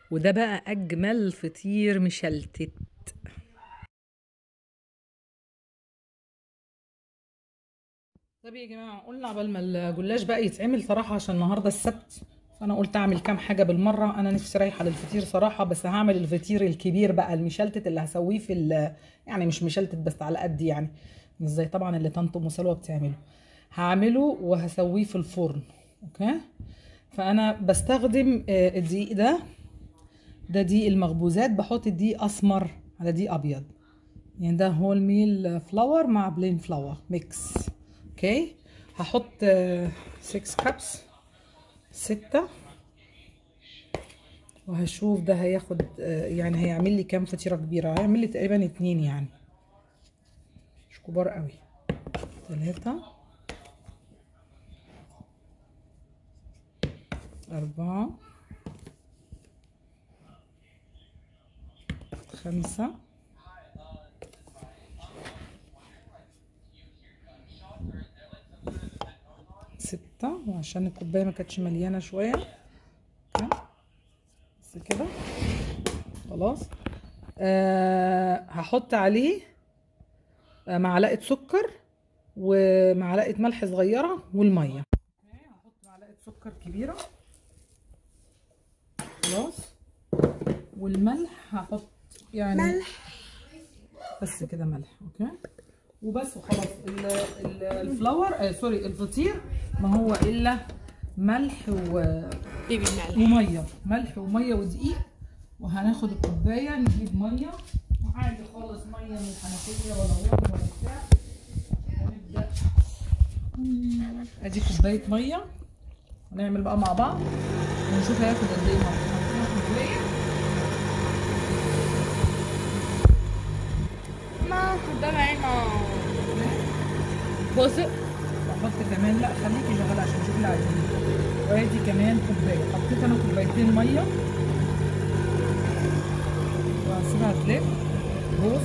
وده بقى اجمل فطير مشلتت طب يا جماعه قلنا قبل ما الجلاش بقى يتعمل صراحه عشان النهارده السبت فانا قلت اعمل كام حاجه بالمره انا نفسي رايحه للفطير صراحه بس هعمل الفطير الكبير بقى المشلتت اللي هسويه في ال- يعني مش مشلتت بس على قد يعني مش زي طبعا اللي طنط ام سلوى بتعمله هعمله وهسويه في الفرن اوكي فانا بستخدم آه، الدقيق ده ده دقيق المخبوزات بحط الدقيق اسمر على دقيق ابيض يعني ده هول ميل فلاور مع بلين فلاور ميكس اوكي هحط 6 كابس ستة وهشوف ده هياخد آه، يعني هيعمل لي كام فطيرة كبيرة هيعمل لي تقريبا اتنين يعني مش كبار قوي تلاتة أربعة خمسة ستة وعشان الكوباية ما كانتش مليانة شوية أوكي. بس كده خلاص أه هحط عليه آه، معلقة سكر ومعلقة ملح صغيرة والمية أوكي، هحط معلقة سكر كبيرة خلاص والملح هحط يعني ملح بس كده ملح اوكي وبس وخلاص ال- ال- الفلاور آه سوري الفطير ما هو الا ملح و... بيبي ملح وميه ملح وميه ودقيق وهناخد الكوبايه نجيب ميه عادي خالص ميه من الحنفيه ولا ورد ولا بتاع ونبدا ادي كوبايه ميه هنعمل بقى مع بعض ونشوف هياخد قد ايه ميه هنحط كوبايه ما قدام عينه بص واحط كمان لا خليكي شغاله عشان تشوفي العجينه وادي كمان كوبايه حطيت انا كوبايتين ميه وهسيبها تلف بص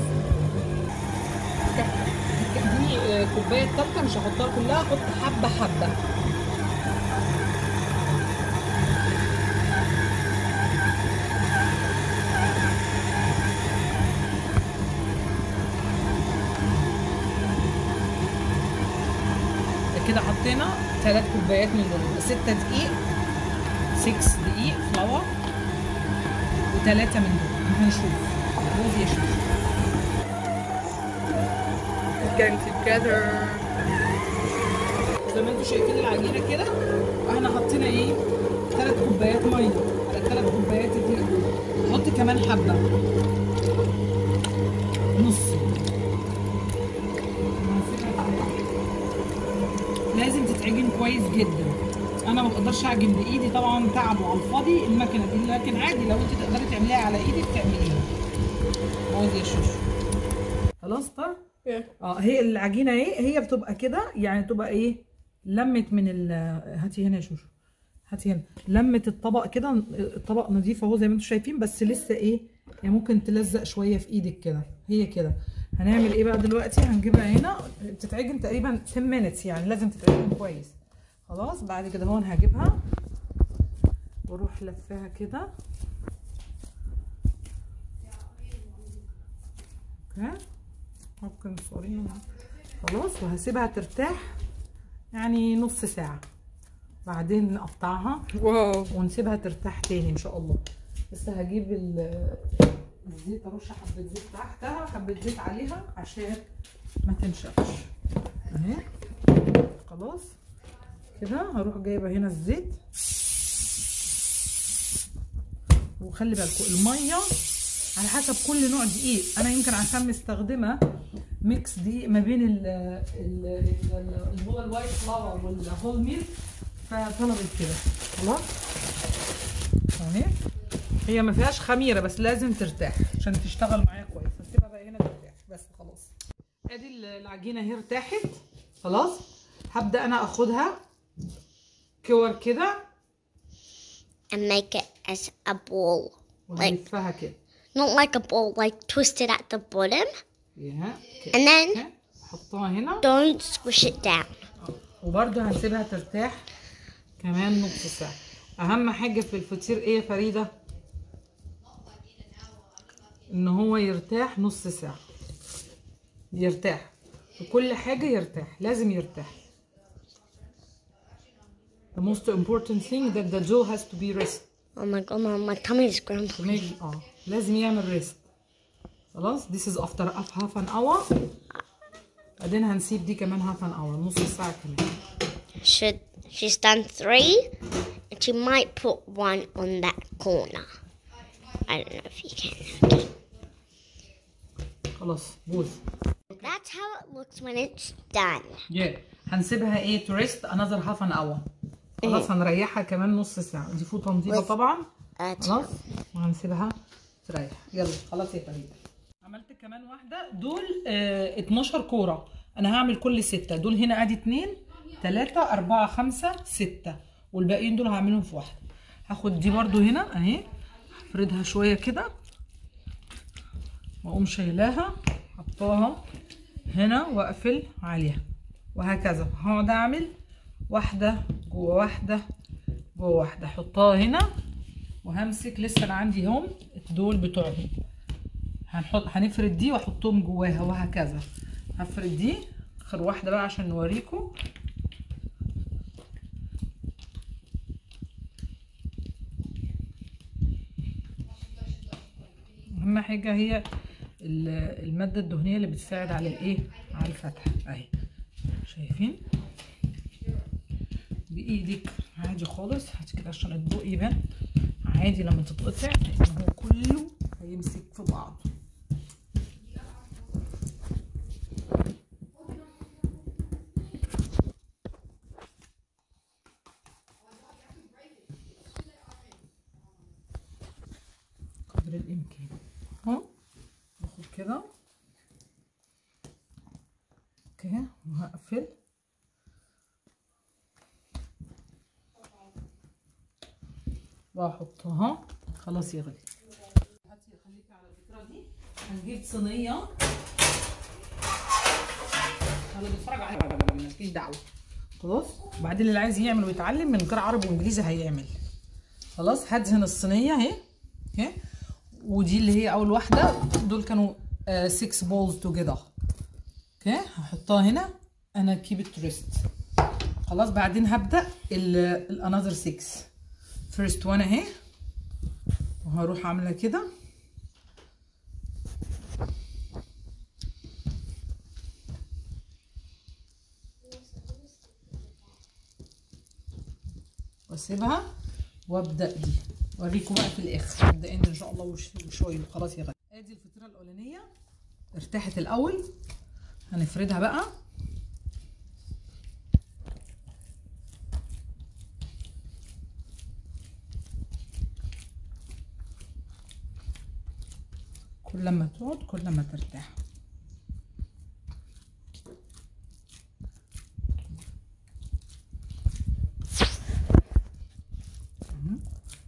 دي آه، كوبايه تالته مش هحطها كلها احط حبه حبه كده حطينا ثلاث كوبايات من دول ستة دقيق 6 دقيق فلاور وثلاثة من دول هنشوف بوز يشوف getting together زي ما انتم شايفين العجينة كده احنا حطينا ايه ثلاث كوبايات مية على ثلاث كوبايات الدقيق دول نحط كمان حبة نص لازم تتعجن كويس جدا انا ما بقدرش اعجن بايدي طبعا تعب وعلى الفاضي المكنه دي لكن عادي لو انت تقدري تعمليها على ايدك تعمليها عاوز يا شوشو خلاص طيب اه هي العجينه ايه هي بتبقى كده يعني تبقى ايه لمت من ال هاتي هنا يا شوشو هاتي هنا لمت الطبق كده الطبق نظيف اهو زي ما انتم شايفين بس لسه ايه يعني ممكن تلزق شويه في ايدك كده هي كده هنعمل ايه بقى دلوقتي هنجيبها هنا بتتعجن تقريبا 10 minutes يعني لازم تتعجن كويس خلاص بعد كده هون هجيبها واروح لفاها كده اوكي ممكن صورين خلاص وهسيبها ترتاح يعني نص ساعة بعدين نقطعها واو ونسيبها ترتاح تاني ان شاء الله بس هجيب ال- الزيت ارش حبة زيت تحتها حبة زيت عليها عشان ما تنشفش اهي خلاص كده هروح جايبة هنا الزيت وخلي بالكم المية على حسب كل نوع دقيق انا يمكن عشان مستخدمة ميكس دقيق ما بين ال ال- ال- اللي هو الوايت فلاور والهول ميل فطلبت كده خلاص اهي هي ما فيهاش خميره بس لازم ترتاح عشان تشتغل معايا كويس هسيبها بقى هنا ترتاح بس خلاص ادي ال- العجينه اهي ارتاحت خلاص هبدا انا اخدها كور كده and make it as a ball. ونلفها كده Not like a ball, like twist it at the bottom. يا كده And then أوكي. احطها هنا don't squish it down. وبرده هنسيبها ترتاح كمان نص ساعه اهم حاجه في الفطير ايه يا فريده ان هو يرتاح نص ساعة يرتاح في كل حاجة يرتاح لازم يرتاح The most important thing that the jaw has to be rest Oh my god, my, my tummy is grumbling. to make اه لازم يعمل rest خلاص this is after half an hour بعدين هنسيب دي كمان half an hour نص ساعة كمان Should she's done three, and she might put one on that corner. I don't know if you can. خلاص بوز That's how it looks when it's done. yeah. هنسيبها ايه to rest another half an hour خلاص هنريحها كمان نص ساعة دي فوطة نظيفة طبعا Uh, خلاص وهنسيبها تريح يلا خلاص يا فريدة عملت كمان واحدة دول اه 12 كورة انا هعمل كل ستة دول هنا ادي اتنين تلاتة اربعة خمسة ستة والباقيين دول هعملهم في واحدة هاخد دي برضو هنا اهي هفردها شوية كده واقوم شايلاها حطاها هنا واقفل عليها وهكذا هقعد اعمل واحدة جوه واحدة جوه واحدة احطها هنا وهمسك لسه انا عندي هم دول بتوعهم هنحط هنفرد دي واحطهم جواها وهكذا هفرد دي اخر واحده بقى عشان نوريكم اهم حاجه هي ال- الماده الدهنيه اللي بتساعد على الايه على الفتح اهي شايفين بايدك عادي خالص هاتي كده عشان الضوء يبان عادي لما تتقطع لان هو كله هيمسك في بعض قدر الامكان اهو باخد كده اوكي وهقفل واحطها خلاص يغلي هاتي خليكي على الفكره دي هنجيب صينيه انا بتفرج عليها مالكيش دعوه خلاص وبعدين اللي عايز يعمل ويتعلم من غير عربي وانجليزي هيعمل خلاص هدهن الصينيه اهي اوكي ودي اللي هي اول واحده دول كانوا 6 بولز توجذر اوكي هحطها هنا انا كيب ات ريست خلاص بعدين هبدا الانذر 6 فيرست وان اهي وهروح عامله كده واسيبها وابدا دي اوريكم بقى في الاخر مبدئيا ان شاء الله وش- وشويه خلاص يا غالي ادي الفطيره الاولانيه ارتاحت الاول هنفردها بقى كل ما تقعد كل ما ترتاح مهم.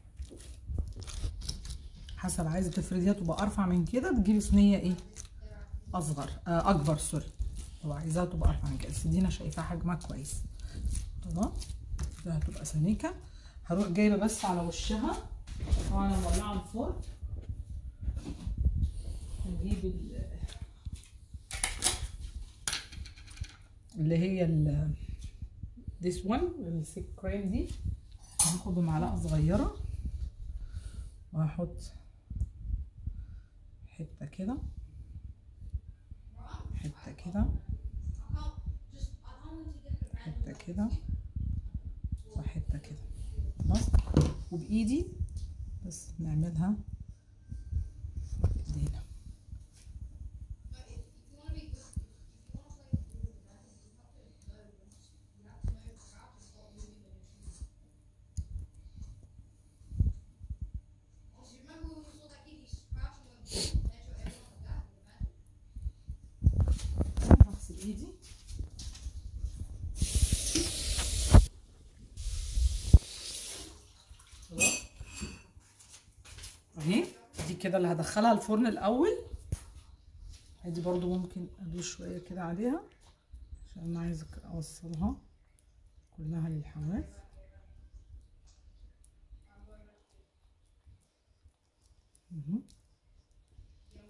حسب عايزه تفرديها تبقى ارفع من كده بتجيبي صينيه ايه اصغر آه اكبر سوري لو عايزاها تبقى ارفع من كده بس دي انا شايفاها حجمها كويس خلاص ده هتبقى سميكه هروح جايبه بس على وشها طبعا انا مولعه الفرن نجيب ال- اللي هي ال this one السيك كريم دي هاخد بمعلقه صغيره وهحط حته كده حته كده حته كده وحته كده خلاص وبايدي بس نعملها ايدينا هغسل ايدي خلاص اهي دي كده اللي هدخلها الفرن الاول ادي برضو ممكن ادوس شويه كده عليها عشان انا عايزه اوصلها كلها للحواف مهم.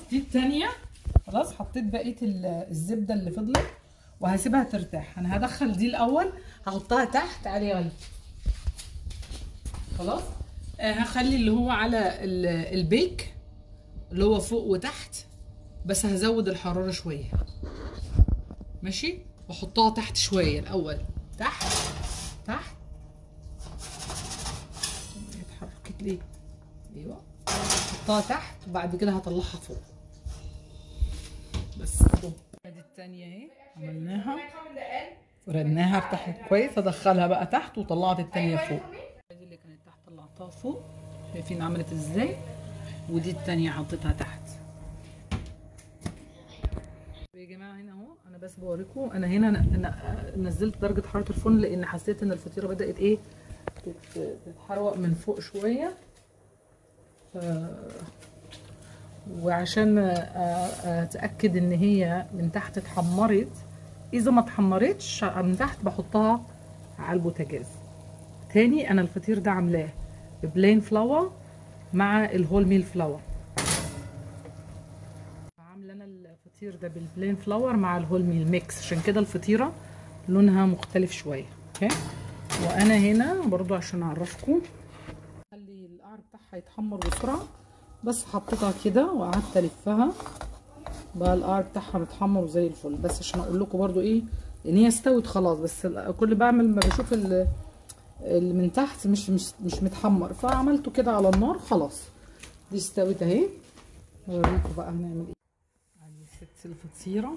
دي التانية خلاص حطيت بقيه ال- الزبده اللي فضلت وهسيبها ترتاح انا هدخل دي الاول هحطها تحت تعالي يا غالي خلاص آه هخلي اللي هو على ال- البيك اللي هو فوق وتحت بس هزود الحراره شويه ماشي واحطها تحت شويه الاول تحت تحت اتحركت ليه ايوه احطها تحت وبعد كده هطلعها فوق بس كده. ادي التانية اهي عملناها فردناها ارتاحت كويس ادخلها بقى تحت وطلعت التانية فوق دي اللي كانت تحت طلعتها فوق شايفين عملت ازاي ودي التانية حطيتها تحت يا جماعه هنا اهو انا بس بوريكم انا هنا ن- ن- نزلت درجه حراره الفرن لان حسيت ان الفطيره بدات ايه تت- تتحروق من فوق شويه ف... وعشان أ- اتاكد ان هي من تحت اتحمرت اذا ما اتحمرتش من تحت بحطها على البوتاجاز تاني انا الفطير ده عاملاه ببلين فلاور مع الهول ميل فلاور عامله انا الفطير ده بالبلين فلاور مع الهول ميل ميكس عشان كده الفطيره لونها مختلف شويه اوكي وانا هنا برضو عشان اعرفكم خلي القعر بتاعها يتحمر بسرعه بس حطيتها كده وقعدت الفها بقى القعر بتاعها متحمر زي الفل بس عشان اقول لكم برضو ايه ان هي استوت خلاص بس ال- كل بعمل ما بشوف ال- اللي من تحت مش مش مش متحمر فعملته كده على النار خلاص دي استوت اهي اوريكم بقى هنعمل ايه ادي ست الفطيره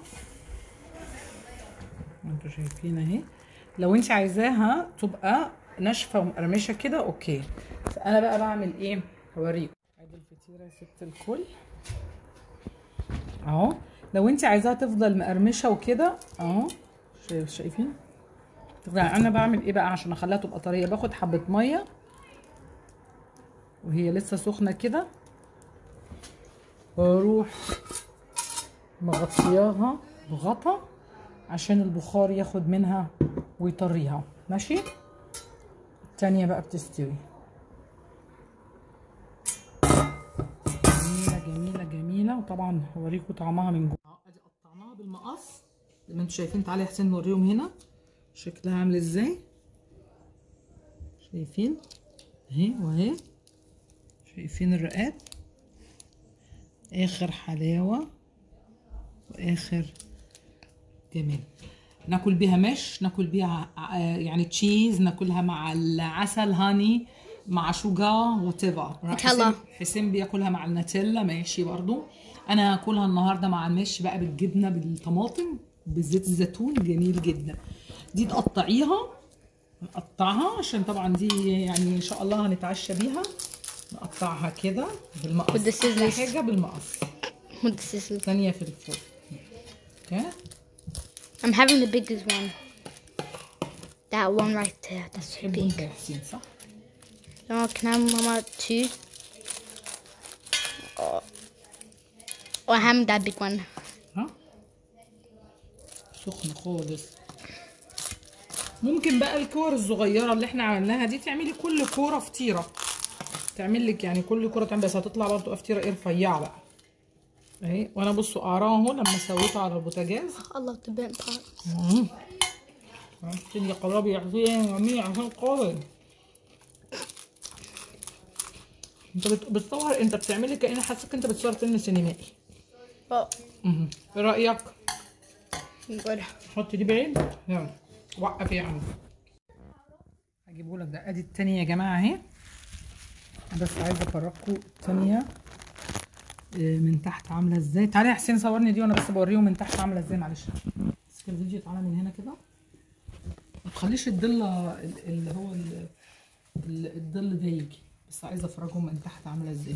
انتوا شايفين اهي لو انت عايزاها تبقى ناشفه ومقرمشه كده اوكي بس انا بقى بعمل ايه هوريكم ادي الفطيره يا ست الكل اهو لو انت عايزاها تفضل مقرمشه وكده اهو شايف- شايفين يعني انا بعمل ايه بقى عشان اخليها تبقى طريه باخد حبه ميه وهي لسه سخنه كده واروح مغطياها بغطا عشان البخار ياخد منها ويطريها ماشي التانية بقى بتستوي جميلة جميلة جميلة وطبعا هوريكم طعمها من جوه ادي قطعناها بالمقص زي ما انتوا شايفين تعالي يا حسين نوريهم هنا شكلها عامل ازاي شايفين اهي واهي شايفين الرقات اخر حلاوة واخر جميل ناكل بيها مش ناكل بيها ع- يعني تشيز ناكلها مع العسل هاني مع شوجر وتيفر نوتيلا. حسين بياكلها مع الناتيلا ماشي برضو انا هاكلها النهارده مع المش بقى بالجبنه بالطماطم بزيت الزيتون جميل جدا دي تقطعيها نقطعها عشان طبعا دي يعني ان شاء الله هنتعشى بيها نقطعها كده بالمقص With the scissors. أحلى حاجه بالمقص With the scissors. ثانيه في الفرن اوكي I'm having the biggest one. That one right there. That's so تحبوا big. انت يا حسين صح No, can I have mama two? Or, or have that big one. ها سخن خالص ممكن بقى الكور الصغيره اللي احنا عملناها دي تعملي كل كوره فطيره تعمل لك يعني كل كوره تعمل بس هتطلع برضه فطيره ايه رفيعه بقى اهي وانا بصوا قعراها اهو لما سويتها على البوتاجاز I love the bent parts. عشان يا قرابي يا حسين يا مين عشان قوي انت بت- بتصور انت بتعملي كأن حاسك انت بتصور فيلم سينمائي Oh, مهم. ايه رايك good. حط دي بعيد يلا وقف يا عم هجيبه لك ده ادي التانية يا جماعه اهي بس عايزه افرجكم التانية آه، من تحت عامله ازاي تعالى يا حسين صورني دي وانا بس بوريهم من تحت عامله ازاي معلش بس كده الفيديو تعالى من هنا كده ما تخليش الضله ال- اللي هو ال- ال- الظل ده يجي بس عايزه افرجهم من تحت عامله ازاي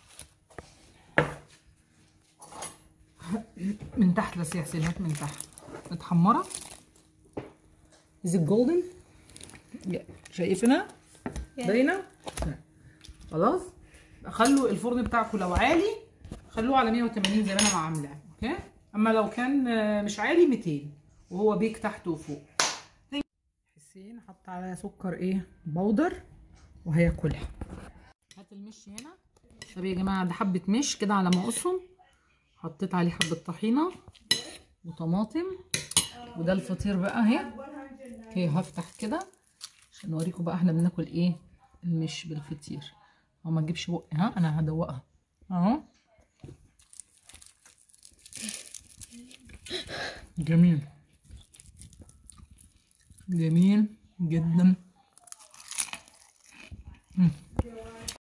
من تحت بس يا حسين هات من تحت متحمره is it golden شايفينها باينه خلاص خلوا الفرن بتاعكم لو عالي خلوه على 180 زي ما انا عاملاه اوكي اما لو كان آه، مش عالي 200 وهو بيك تحت وفوق حسين حط عليها سكر ايه بودر وهياكلها هات المش هنا طب يا جماعه ده حبه مش كده على ما اقصهم حطيت عليه حبة طحينة وطماطم وده الفطير بقى اهي هي هفتح كده عشان اوريكم بقى احنا بناكل ايه المش بالفطير هو ما تجيبش بقى ها انا هدوقها اهو جميل جميل جدا مم.